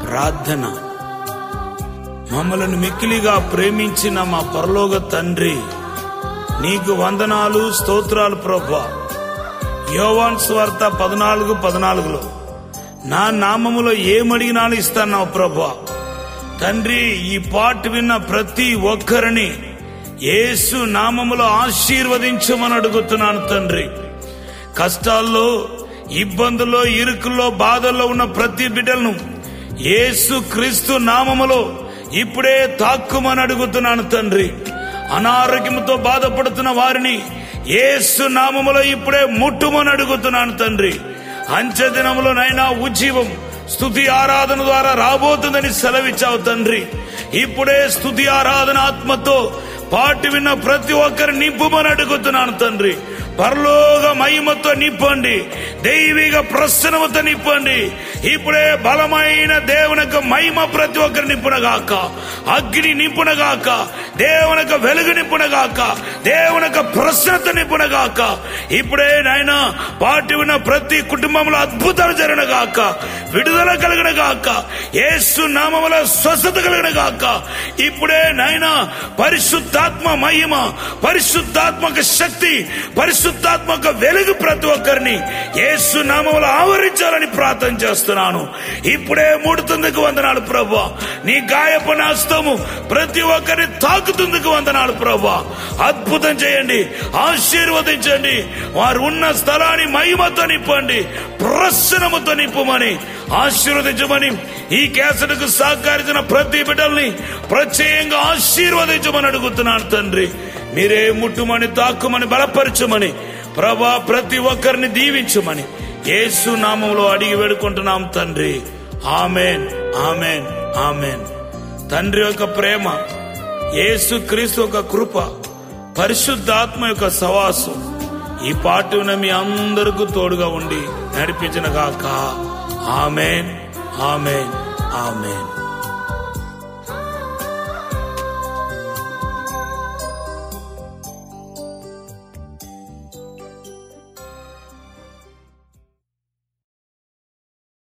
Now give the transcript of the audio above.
ప్రార్థన మమ్మలను మిక్కిలిగా ప్రేమించిన మా పరలోక తండ్రి నీకు వందనాలు స్తోత్రాలు ప్రభా యోవాన్ స్వార్త పద్నాలుగు పద్నాలుగులో నా నామములో ఏమడిగినాను ఇస్తాన్నావు ప్రభా తండ్రి ఈ పాట విన్న ప్రతి ఒక్కరిని యేసు నామములో ఆశీర్వదించమని అడుగుతున్నాను తండ్రి కష్టాల్లో ఇబ్బందుల్లో ఇరుకుల్లో బాధల్లో ఉన్న ప్రతి బిడ్డలను యేసు క్రీస్తు నామములో ఇప్పుడే తాక్కుమని అడుగుతున్నాను తండ్రి అనారోగ్యంతో బాధపడుతున్న వారిని యేసు నామములో ఇప్పుడే ముట్టుమని అడుగుతున్నాను తండ్రి అంచె దినములో నైనా ఉజ్జీవం స్థుతి ఆరాధన ద్వారా రాబోతుందని సెలవిచ్చావు తండ్రి ఇప్పుడే స్థుతి ఆరాధన ఆత్మతో పాటి విన్న ప్రతి ఒక్కరు నింపుమని అడుగుతున్నాను తండ్రి పరలోక మహిమతో నింపండి దైవిక ప్రసన్నమతో నింపండి ఇప్పుడే బలమైన దేవునక మహిమ ప్రతి ఒక్కరు నింపునగాక అగ్ని నింపునగాక దేవునక వెలుగు నింపునగాక దేవునక ప్రసన్నత నింపునగాక ఇప్పుడే నాయన పాటి ఉన్న ప్రతి కుటుంబంలో అద్భుతాలు జరిగినగాక విడుదల కలిగిన గాక యేసు నామముల స్వస్థత కలిగిన గాక ఇప్పుడే నాయన పరిశుద్ధాత్మ మహిమ పరిశుద్ధాత్మక శక్తి పరిశుద్ధాత్మక వెలుగు ప్రతి ఒక్కరిని యేసు నామములు ఆవరించాలని ప్రార్థన చేస్తున్నాను ఇప్పుడే మూడుతుందుకు వందనాలు ప్రభా నీ గాయపు నాస్తము ప్రతి ఒక్కరిని తాకుతుందుకు వందనాలు ప్రభా అద్భుతం చేయండి ఆశీర్వదించండి వారు ఉన్న స్థలాన్ని మహిమతో నింపండి ప్రసన్నముతో నింపమని ఆశీర్వదించమని ఈ కేసలకు సహకరించిన ప్రతి బిడ్డల్ని ప్రత్యేకంగా ఆశీర్వదించమని అడుగుతున్నాను తండ్రి మీరే ముట్టుమని తాక్కుమని బలపరచమని ప్రభా ప్రతి ఒక్కరిని దీవించమని యేసు నామంలో అడిగి వేడుకుంటున్నాం తండ్రి ఆమెన్ ఆమెన్ ఆమెన్ తండ్రి యొక్క ప్రేమ యేసు క్రీస్తు యొక్క కృప పరిశుద్ధాత్మ యొక్క సవాసం ఈ పాటున మీ అందరికీ తోడుగా ఉండి నడిపించిన గాక ఆమెన్ ఆమెన్ ఆమెన్